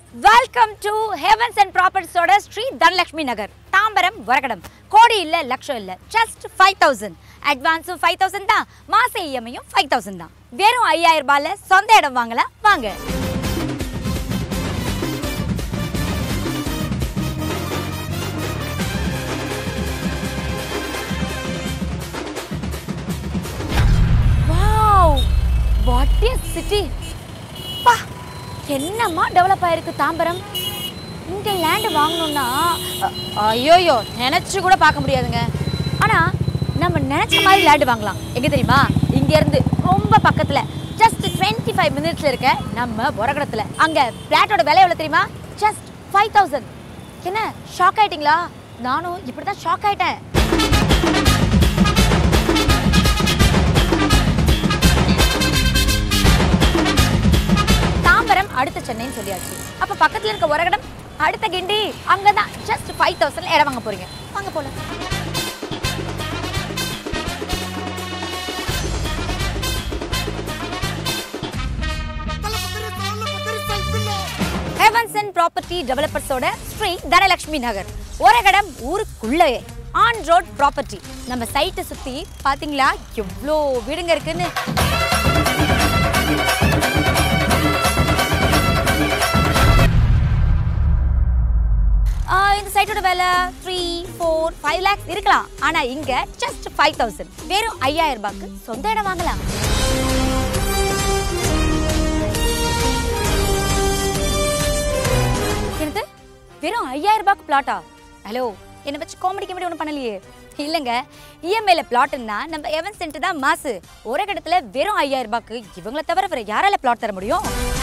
welcome to Heavens and ப்ராப்பர்ட்டிஸோட ஸ்ரீ தனலட்சுமி நகர் தாம்பரம் வரகடம் கோடி இல்ல லட்சம் இல்ல ஜஸ்ட் ஃபைவ் தௌசண்ட் அட்வான்ஸும் ஃபைவ் தௌசண்ட் தான் மாச இஎம்ஐயும் ஃபைவ் தௌசண்ட் தான் வெறும் ஐயாயிரம் ரூபாயில சொந்த இடம் வாங்கலாம் வாங்க வாவ் வாட் எ சிட்டி பா என்னம்மா டெவலப் ஆயிருக்கு தாம்பரம் இங்கே லேண்டு வாங்கணும்னா அ- ஐயோயோ நினச்சி கூட பார்க்க முடியாதுங்க ஆனால் நம்ம நினச்ச மாதிரி லேண்டு வாங்கலாம் எங்கே தெரியுமா இங்கேருந்து ரொம்ப பக்கத்தில் ஜஸ்ட் டுவெண்ட்டி ஃபைவ் மினிட்ஸில் இருக்க நம்ம உரகடத்தில் அங்கே ஃப்ளாட்டோட விலை எவ்வளோ தெரியுமா ஜஸ்ட் ஃபைவ் தௌசண்ட் என்ன ஷாக் ஆயிட்டீங்களா நானும் இப்படி தான் ஷாக் ஆயிட்டேன் தாம்பரம் அடுத்த சென்னைன்னு சொல்லியாச்சு அப்ப பக்கத்துல இருக்க உரகடம் அடுத்த கிண்டி அங்கதான் ஜஸ்ட் ஃபைவ் தௌசண்ட் இடம் வாங்க போறீங்க வாங்க போல ஹெவன்ஸ் அண்ட் ப்ராப்பர்ட்டி டெவலப்பர்ஸோட ஸ்ரீ தனலட்சுமி நகர் ஒரகடம் ஊருக்குள்ளே ஆன் ரோட் ப்ராப்பர்ட்டி நம்ம சைட்டை சுத்தி பாத்தீங்களா எவ்வளோ வீடுங்க இருக்குன்னு ஆ, இந்த சைட்டோட விலை த்ரீ ஃபோர் ஃபைவ் லேக்ஸ் இருக்கலாம் ஆனா இங்க ஜஸ்ட் ஃபைவ் தௌசண்ட் வெறும் ஐயாயிரம் ரூபாய்க்கு சொந்த இடம் வாங்கலாம் என்னது வெறும் ஐயாயிரம் ரூபாய்க்கு பிளாட்டா ஹலோ என்னை வச்சு காமெடி காமெடி ஒன்றும் பண்ணலையே இல்லைங்க இஎம்ஐல பிளாட்னா நம்ம எவன் சென்ட் தான் மாசு ஒரே இடத்துல வெறும் ஐயாயிரம் ரூபாய்க்கு இவங்கள தவிர வேற யாரால பிளாட் தர முடியும்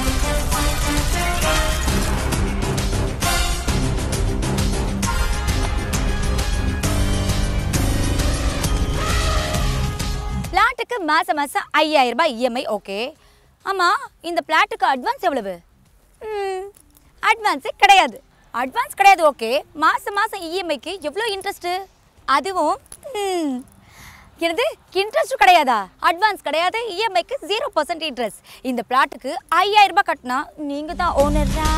பிளாட்டுக்கு மாசம் மாசம் ஐயாயிரம் ரூபாய் இஎம்ஐ ஓகே ஆமா இந்த பிளாட்டுக்கு அட்வான்ஸ் எவ்வளவு அட்வான்ஸே கிடையாது அட்வான்ஸ் கிடையாது ஓகே மாசம் மாசம் இஎம்ஐக்கு எவ்வளோ இன்ட்ரெஸ்ட் அதுவும் ம், என்னது இன்ட்ரெஸ்ட் கிடையாதா அட்வான்ஸ் கிடையாது இஎம்ஐக்கு ஜீரோ பர்சன்ட் இன்ட்ரெஸ்ட் இந்த பிளாட்டுக்கு ஐயாயிரம் ரூபாய் கட்டினா நீங்க தான் ஓனரா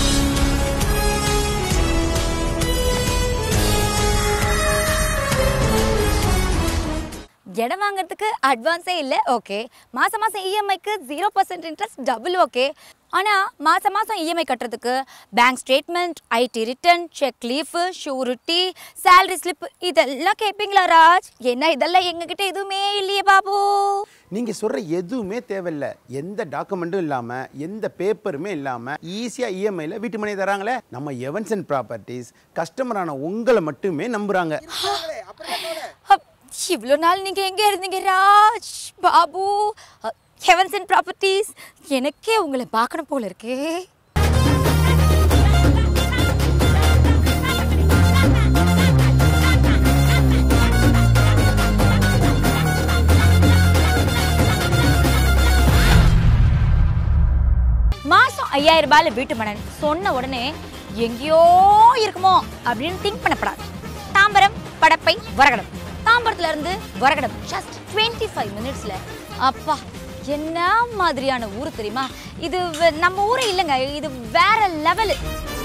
இடம் வாங்குறதுக்கு அட்வான்ஸே இல்லை ஓகே மாதம் மாதம் இஎம்ஐக்கு zero percent interest double okay ஆனால் மாதம் மாதம் இஎம்ஐ கட்டுறதுக்கு bank statement IT return cheque leaf surety salary slip இதெல்லாம் கேட்பீங்களா ராஜ் என்ன இதெல்லாம் எங்ககிட்ட எதுவுமே இல்லையே பாபு நீங்க சொல்ற எதுவுமே தேவையில்ல எந்த டாக்குமெண்ட்டும் இல்லாம எந்த பேப்பருமே இல்லாம ஈஸியா இஎம்ஐல வீட்டு மனை தராங்களே நம்ம எவன்ஸ் அண்ட் ப்ராப்பர்ட்டிஸ் கஸ்டமரான உங்களை மட்டுமே நம்புறாங்க இவ்வளோ நாள் நீங்கள் எங்கே இருந்தீங்க Raj Babu Heavens and properties எனக்கே உங்களை பார்க்கணும் போல இருக்கே மாசம் ஐயாயிரம் ரூபாயில வீட்டு மனன் சொன்ன உடனே எங்கேயோ இருக்குமோ அப்படின்னு திங்க் பண்ணப்படாது தாம்பரம் படப்பை வரகடம் தாம்பரத்துல இருந்து வரகடம் ஜஸ்ட் டுவெண்ட்டி ஃபைவ் மினிட்ஸ்ல அப்பா என்ன மாதிரியான ஊர் தெரியுமா இது வ- நம்ம ஊரே இல்லைங்க இது வேற லெவலு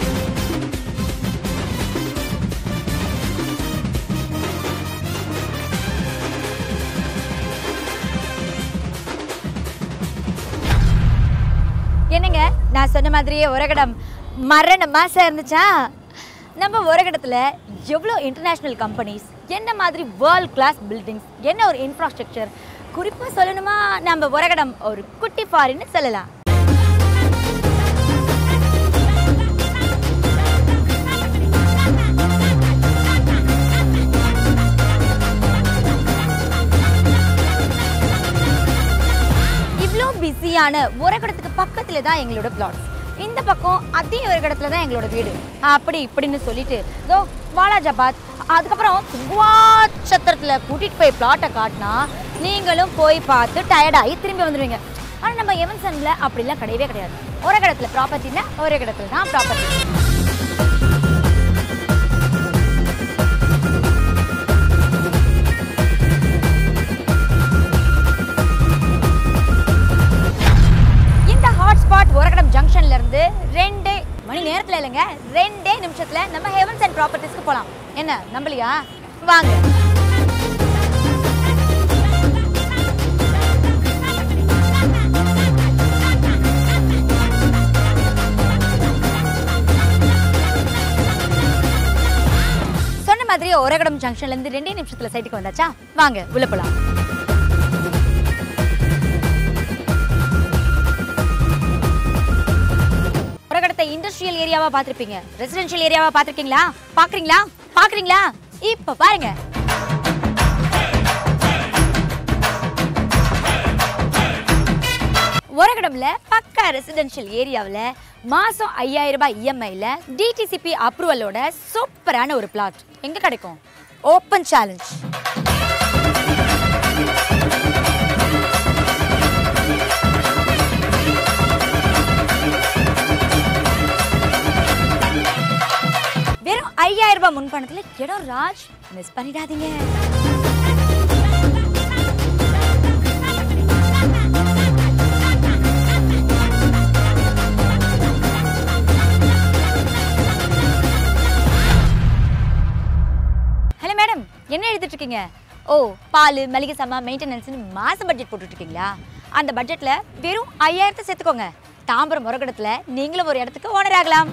என்னங்க நான் சொன்ன மாதிரியே உரகடம் மரண மாசம் இருந்துச்சா நம்ம உரகடத்தில் எவ்வளோ இன்டர்நேஷ்னல் கம்பெனிஸ் என்ன மாதிரி வேர்ல்ட் கிளாஸ் பில்டிங்ஸ் என்ன ஒரு இன்ஃப்ராஸ்ட்ரக்சர் குறிப்பாக சொல்லணுமா நம்ம உரகடம் ஒரு குட்டி ஃபாரின்னு சொல்லலாம் இவ்வளோ பிஸியான உரகடத்துக்கு பக்கத்துல தான் எங்களோட பிளாட்ஸ் இந்த பக்கம் அதே ஒரு இடத்துல தான் எங்களோட வீடு அப்படி இப்படின்னு சொல்லிட்டு இதோ வாலாஜாபாத் அதுக்கப்புறம் துங்குவாச்சத்திரத்துல கூட்டிட்டு போய் பிளாட்டை காட்டினா நீங்களும் போய் பார்த்து டயர்டாகி திரும்பி வந்துடுவீங்க ஆனால் நம்ம எவன்சன்ல அப்படிலாம் கிடையவே கிடையாது ஒரு இடத்துல ப்ராப்பர்ட்டினா ஒரு இடத்துல தான் ப்ராப்பர்ட்டி இந்த ஹாட்ஸ்பாட் உரகடம் ஜங்ஷன்ல இருந்து ரெண்டே மணி நேரத்துல இல்லைங்க ரெண்டே நிமிஷத்துல நம்ம ஹெவன்ஸ் அண்ட் ப்ராப்பர்ட்டிஸ்க்கு போலாம் என்ன நம்பலையா வாங்க சொன்ன மாதிரி ஒரகடம் ஜங்ஷன்ல இருந்து ரெண்டே நிமிஷத்துல சைட்டுக்கு வந்தாச்சா வாங்க உள்ள போலாம் ஒரகடத்தை இண்டஸ்ட்ரியல் ஏரியாவா பார்த்திருப்பீங்க ரெசிடென்ஷியல் ஏரியாவா பார்த்திருக்கீங்களா பாக்குறீங்களா பாக்குறீங்களா இப்ப பாருங்க ஒரகடம்ல பக்கா ரெசிடென்ஷியல் ஏரியாவில் மாசம் ஐயாயிரம் ரூபாய் இஎம்ஐல டிடிசிபி அப்ரூவலோட சூப்பரான ஒரு பிளாட் எங்க கிடைக்கும் ஓப்பன் சேலஞ்ச் வெறும் ஐயாயிரம் ரூபாய் முன்பணத்துல இடம் ராஜ் மிஸ் பண்ணிடாதீங்க ஹலோ மேடம் என்ன எழுதிட்டு இருக்கீங்க ஓ பால் மளிகை சாமா மெயின்டெனன்ஸ்னு மாச பட்ஜெட் போட்டுட்டு இருக்கீங்களா அந்த பட்ஜெட்ல வெறும் ஐயாயிரத்தை சேர்த்துக்கோங்க தாம்பரம் முறகடத்துல நீங்களும் ஒரு இடத்துக்கு ஓனர் ஆகலாம்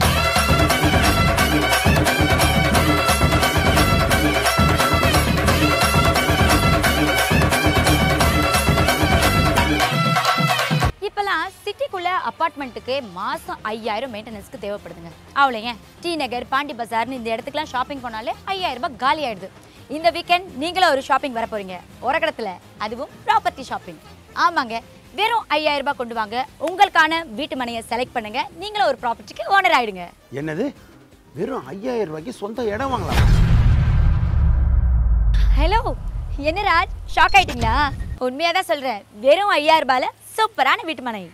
இப்பெல்லாம் சிட்டிக்குள்ள அப்பார்ட்மெண்ட்டுக்கு மாசம் ஐயாயிரம் மெயின்டெனன்ஸ்க்கு தேவைப்படுதுங்க அவ்வளோ ஏன் டி நகர் பாண்டி பஜார்னு இந்த இடத்துக்குலாம் ஷாப்பிங் போனாலே ஐயாயிரம் ரூபாய் காலி ஆயிடுது இந்த வீக்கெண்ட் நீங்களும் ஒரு ஷாப்பிங் வர போறீங்க உரக்கடத்துல அதுவும் ப்ராப்பர்ட்டி ஷாப்பிங் ஆமாங்க வெறும் ஐயாயிரம் ரூபாய் கொண்டு வாங்க உங்களுக்கான வீட்டு மனையை செலக்ட் பண்ணுங்க நீங்களும் ஒரு ப்ராப்பர்ட்டிக்கு ஓனர் ஆயிடுங்க என்னது வெறும் ஐயாயிரம் ரூபாய்க்கு சொந்த இடம் வாங்கலாம் ஹலோ என்ன ராஜ் ஷாக் ஆயிட்டீங்களா உண்மையா தான் சொல்றேன் வெறும் ஐயாயிரம் ரூபாயில சூப்பரான வீட்டு மனை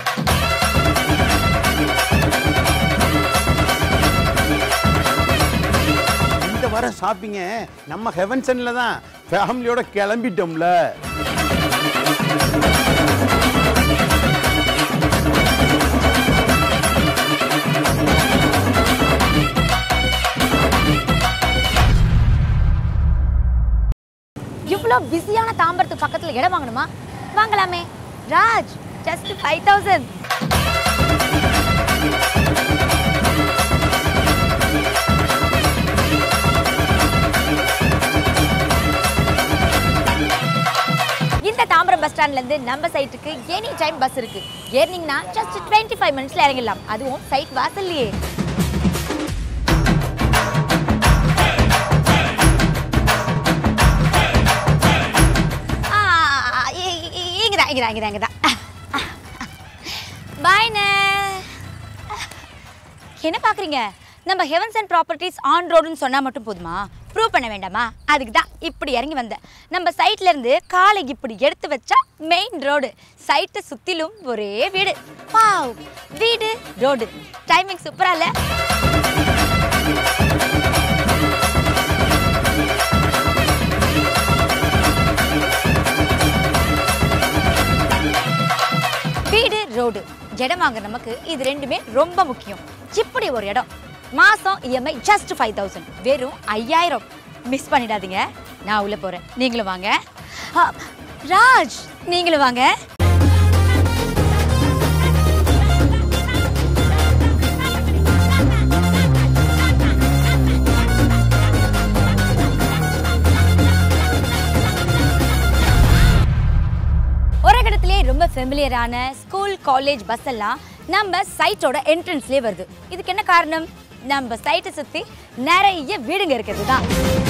இந்த வாரம் ஷாப்பிங்க நம்ம ஹெவன்சன்ல தான் ஃபேமிலியோட கிளம்பிட்டோம்ல இவ்வளோ பிஸியான தாம்பரத்துக்கு பக்கத்துல இடம் வாங்கணுமா வாங்கலாமே ராஜ் ஜஸ்ட் ஃபைவ் தௌசண்ட் இந்த தாம்பரம் பஸ் ஸ்டாண்ட்ல இருந்து நம்ம சைட்டுக்கு எனி டைம் பஸ் இருக்கு ஏறினீங்கன்னா ஜஸ்ட் டுவெண்ட்டி ஃபைவ் மினிட்ஸ்ல இறங்கிடலாம் அதுவும் சைட் வாசல்லையே ஆ, இ- இ- இங்கதான் இங்கதான் இங்கதான் இங்கதான் பாய்ண்ணே என்ன பார்க்குறீங்க நம்ம ஹெவன்ஸ் அண்ட் ப்ராப்பர்ட்டிஸ் ஆன் ரோடுன்னு சொன்னால் மட்டும் போதுமா ப்ரூவ் பண்ண வேண்டாமா அதுக்கு தான் இப்படி இறங்கி வந்தேன் நம்ம சைட்ல இருந்து காலை இப்படி எடுத்து வச்சா மெயின் ரோடு சைட்டை சுற்றிலும் ஒரே வீடு வாவ் வீடு ரோடு டைமிங் சூப்பரா இல்லை வீடு ரோடு இடம் வாங்க நமக்கு இது ரெண்டுமே ரொம்ப முக்கியம் இப்படி ஒரு இடம் மாசம் இஎம்ஐ ஜஸ்ட் ஃபைவ் தௌசண்ட் வெறும் ஐயாயிரம் மிஸ் பண்ணிடாதீங்க நான் உள்ள போறேன் நீங்களும் வாங்க ஆ, ராஜ் நீங்களும் வாங்க ஒரு இடத்துலயே ரொம்ப ஃபெமிலியரான ஸ்கூல் காலேஜ் பஸ் எல்லாம் நம்ம சைட்டோட என்ட்ரன்ஸ்லேயே வருது இதுக்கு என்ன காரணம் நம்ம சைட்டை சுற்றி நிறைய வீடுங்க இருக்கிறது தான்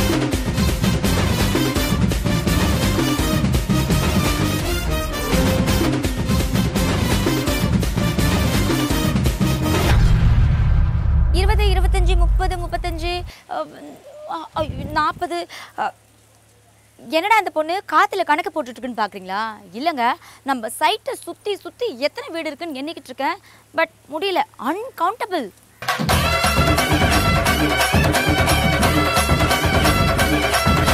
இருபது இருபத்தஞ்சி முப்பது முப்பத்தஞ்சு நாற்பது என்னடா இந்த பொண்ணு காத்துல கணக்கு போட்டுட்டு இருக்குன்னு பாக்குறீங்களா இல்லைங்க நம்ம சைட்டை சுத்தி சுத்தி எத்தனை வீடு இருக்குன்னு எண்ணிக்கிட்டு இருக்கேன் பட் முடியல அன்கவுண்டபிள்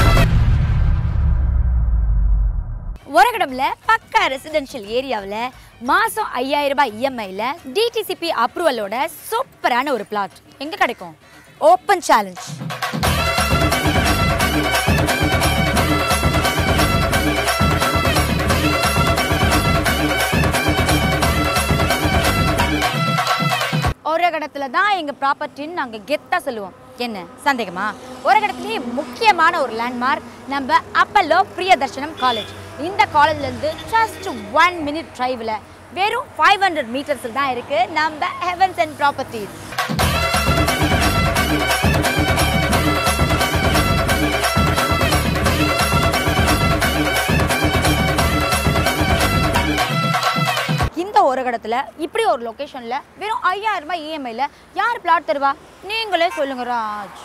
ஒரகடம்ல பக்கா ரெசிடென்ஷியல் ஏரியாவில் மாதம் ஐயாயிரம் ரூபாய் இஎம்ஐயில் டிடிசிபி அப்ரூவலோட சூப்பரான ஒரு பிளாட் எங்கே கிடைக்கும் ஓப்பன் சேலஞ்ச் ஒரு இடத்துல தான் எங்கள் ப்ராப்பர்ட்டின்னு நாங்கள் கெத்தாக சொல்லுவோம் என்ன சந்தேகமா ஒரு இடத்துலயே முக்கியமான ஒரு லேண்ட்மார்க் நம்ம அப்பல்லோ பிரியதர்ஷனம் காலேஜ் இந்த காலேஜ்லேருந்து ஜஸ்ட் ஒன் மினிட் டிரைவில் வெறும் ஃபைவ் ஹண்ட்ரட் மீட்டர்ஸில் தான் இருக்குது நம்ம ஹெவன்ஸ் அண்ட் ப்ராப்பர்ட்டிஸ் இந்த ஒரு இடத்துல இப்படி ஒரு லொகேஷன்ல வெறும் ஐயாயிரம் ரூபாய் இஎம்ஐல யார் பிளாட் தருவா நீங்களே சொல்லுங்க ராஜ்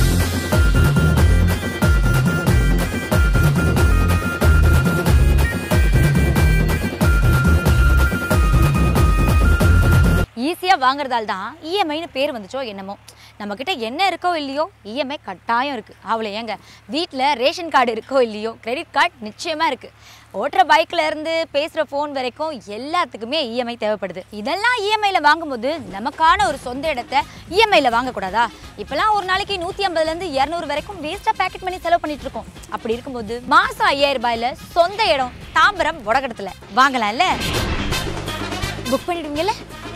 ஈஸியாக வாங்குறதால தான் இஎம்ஐன்னு பேர் வந்துச்சோ என்னமோ நம்மக்கிட்ட என்ன இருக்கோ இல்லையோ இஎம்ஐ கட்டாயம் இருக்குது அவ்வளோ ஏங்க வீட்டில் ரேஷன் கார்டு இருக்கோ இல்லையோ கிரெடிட் கார்டு நிச்சயமாக இருக்குது ஓட்டுற பைக்கில் இருந்து பேசுகிற ஃபோன் வரைக்கும் எல்லாத்துக்குமே இஎம்ஐ தேவைப்படுது இதெல்லாம் இஎம்ஐயில் வாங்கும்போது நமக்கான ஒரு சொந்த இடத்த இஎம்ஐயில் வாங்கக்கூடாதா இப்போலாம் ஒரு நாளைக்கு நூற்றி ஐம்பதுலேருந்து இரநூறு வரைக்கும் வேஸ்ட்டாக பேக்கெட் பண்ணி செலவு பண்ணிட்டு இருக்கோம் அப்படி இருக்கும்போது மாதம் ஐயாயிரம் ரூபாயில் சொந்த இடம் தாம்பரம் வடகடத்தில் வாங்கலாம்ல புக் பண்ணிடுவீங்கல்ல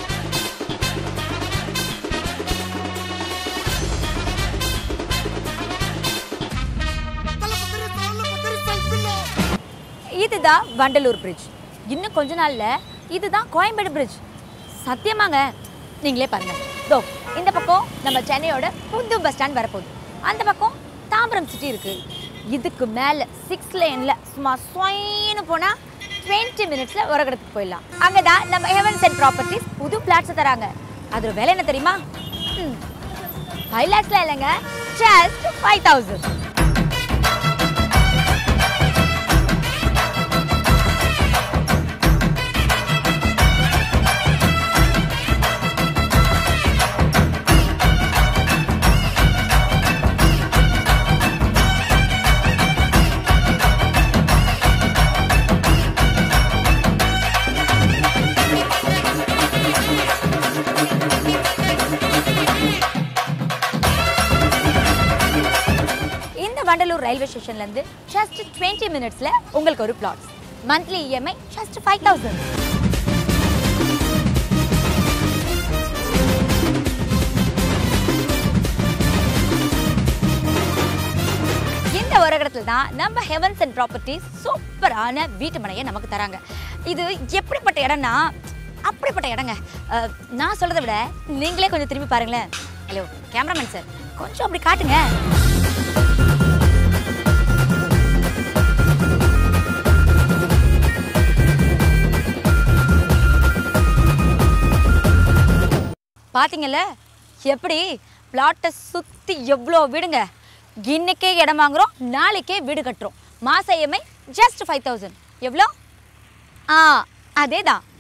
இதுதான் வண்டலூர் பிரிட்ஜ் இன்னும் கொஞ்ச நாள்ல இதுதான் கோயம்பேடு பிரிட்ஜ் சத்தியமாங்க நீங்களே பாருங்க தோ இந்த பக்கம் நம்ம சென்னையோட புது பஸ் ஸ்டாண்ட் வரப்போகுது அந்த பக்கம் தாம்பரம் சிட்டி இருக்கு இதுக்கு மேலே சிக்ஸ் லேனில் சும்மா ஸ்வைன்னு போனால் டுவெண்ட்டி மினிட்ஸில் ஒரு இடத்துக்கு போயிடலாம் அங்கே தான் நம்ம ஹெவன்ஸ் அண்ட் ப்ராப்பர்ட்டிஸ் புது பிளாட்ஸை தராங்க அதோட விலை என்ன தெரியுமா ஃபைவ் லேக்ஸ்லாம் இல்லைங்க ஜஸ்ட் ஃபைவ் தௌசண்ட் இந்த வண்டலூர் ரயில்வே ஸ்டேஷன்லேருந்து ஜஸ்ட் டுவெண்ட்டி மினிட்ஸில் உங்களுக்கு ஒரு flats monthly EMI just five thousand இந்த ஒரு இடத்துல தான் நம்ம ஹெவன்ஸ் அண்ட் ப்ராப்பர்ட்டிஸ் சூப்பரான வீட்டு மனையை நமக்கு தராங்க இது எப்படிப்பட்ட இடம்னா அப்படிப்பட்ட இடங்க அஹ், நான் சொல்றதை விட நீங்களே கொஞ்சம் திரும்பி பாருங்களேன் ஹலோ கேமராமேன் சார் கொஞ்சம் அப்படி காட்டுங்க பாத்தீங்கல்ல எப்படி பிளாட்டை சுற்றி எவ்வளோ வீடுங்க இன்னைக்கே இடம் வாங்குறோம் நாளைக்கே வீடு கட்டுறோம் மாச இஎம்ஐ ஜஸ்ட் ஃபைவ் தௌசண்ட் எவ்வளோ ஆ அதே தான்